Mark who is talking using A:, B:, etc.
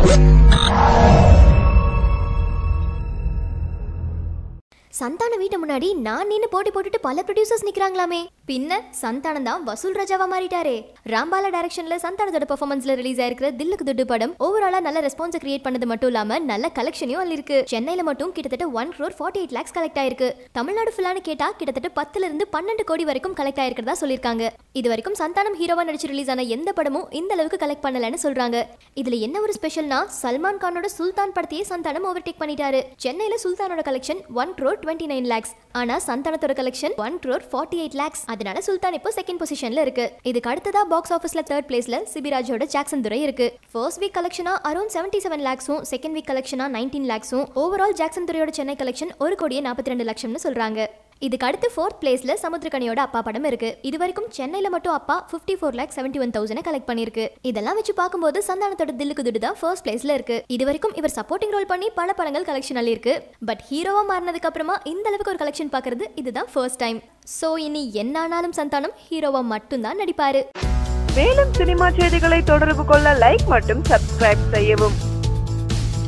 A: சந்தான வீட்டு முன்னாடி நான் நின்னு போட்டி போட்டுட்டு பல ப்ரொடியூசர்ஸ் நிக்கிறாங்களாமே பின்ன சந்தானம் தான் வசூல் ராஜாவா மாறிட்டாரே ராம்பாலா டைரக்ஷன்ல சந்தானத்தோட பெர்ஃபார்மன்ஸ்ல ரிலீஸ் ஆயிருக்கிற தில்லுக்கு துட்டு படம் ஓவராலா நல்ல ரெஸ்பான்ஸ் கிரியேட் பண்ணது மட்டும் இல்லாம நல்ல கலெக்ஷனையும் அள்ளி இருக்கு சென்னையில மட்டும் கிட்டத்தட்ட one crore forty eight lakhs collect ஆயிருக்கு தமிழ்நாடு ஃபுல்லானு கேட்டா கிட்டத்தட்ட பத்துல இருந்து பன்னெண்டு கோடி வரைக்கும் கலெக்ட் ஆயிருக்கிறதா சொல்லியிருக்காங்க இது வரைக்கும் சந்தானம் ஹீரோவா நடிச்சு ரிலீஸ் ஆன எந்த படமும் இந்த அளவுக்கு கலெக்ட் பண்ணலன்னு சொல்றாங்க இதுல என்ன ஒரு ஸ்பெஷல்னா சல்மான் கானோட சுல்தான் படத்தையே சந்தானம் ஓவர்டேக் பண்ணிட்டாரு சென்னையில சுல்தானோட collection one crore twenty nine lakhs ஆனா சந்தானத்தோட collection one crore forty eight lakhs அதனால சுல்தான் இப்போ செகண்ட் பொசிஷன்ல இருக்கு இதுக்கு அடுத்ததா பாக்ஸ் ஆஃபீஸ்ல தேர்ட் பிளேஸ்ல சிபிராஜோட ஜாக்சன் துரை இருக்கு ஃபர்ஸ்ட் வீக் கலெக்ஷனா அரௌண்ட் செவன்டி செவன் லேக்ஸும் செகண்ட் வீக் கலெக்ஷனா நைன்டீன் லேக்ஸும் ஓவரால் ஜாக்சன் துரையோட சென்னை கலெக்ஷன் ஒரு கோடியே நாற்பத்தி ரெண்டு லட்சம்னு சொல்றாங்க இதுக்கு அடுத்து ஃபோர்த் பிளேஸ்ல சமுத்திரக்கனியோட அப்பா படம் இருக்கு இது வரைக்கும் சென்னையில மட்டும் அப்பா fifty four lakh seventy one thousand collect பண்ணிருக்கு இதெல்லாம் வச்சு பார்க்கும்போது சந்தானத்தோட தில்லுக்கு துடு தான் ஃபர்ஸ்ட் பிளேஸ்ல இருக்கு இது வரைக்கும் இவர் சப்போர்ட்டிங் ரோல் பண்ணி பல படங்கள் கலெக்ஷன் அள்ளி இருக்கு பட் ஹீரோவா மாறினதுக்கு அப்புறமா இந்த அளவுக்கு ஒரு கலெக்ஷன் பார்க்கறது இதுதான் ஃபர்ஸ்ட் டைம் ஸோ இனி என்ன ஆனாலும் சந்தானம் ஹீரோவா மட்டும்தான் நடிப்பாரு
B: மேலும் சினிமா செய்திகளை தொடர்பு கொள்ள லைக் மற்றும் சப்ஸ்கிரைப் செய்யவும்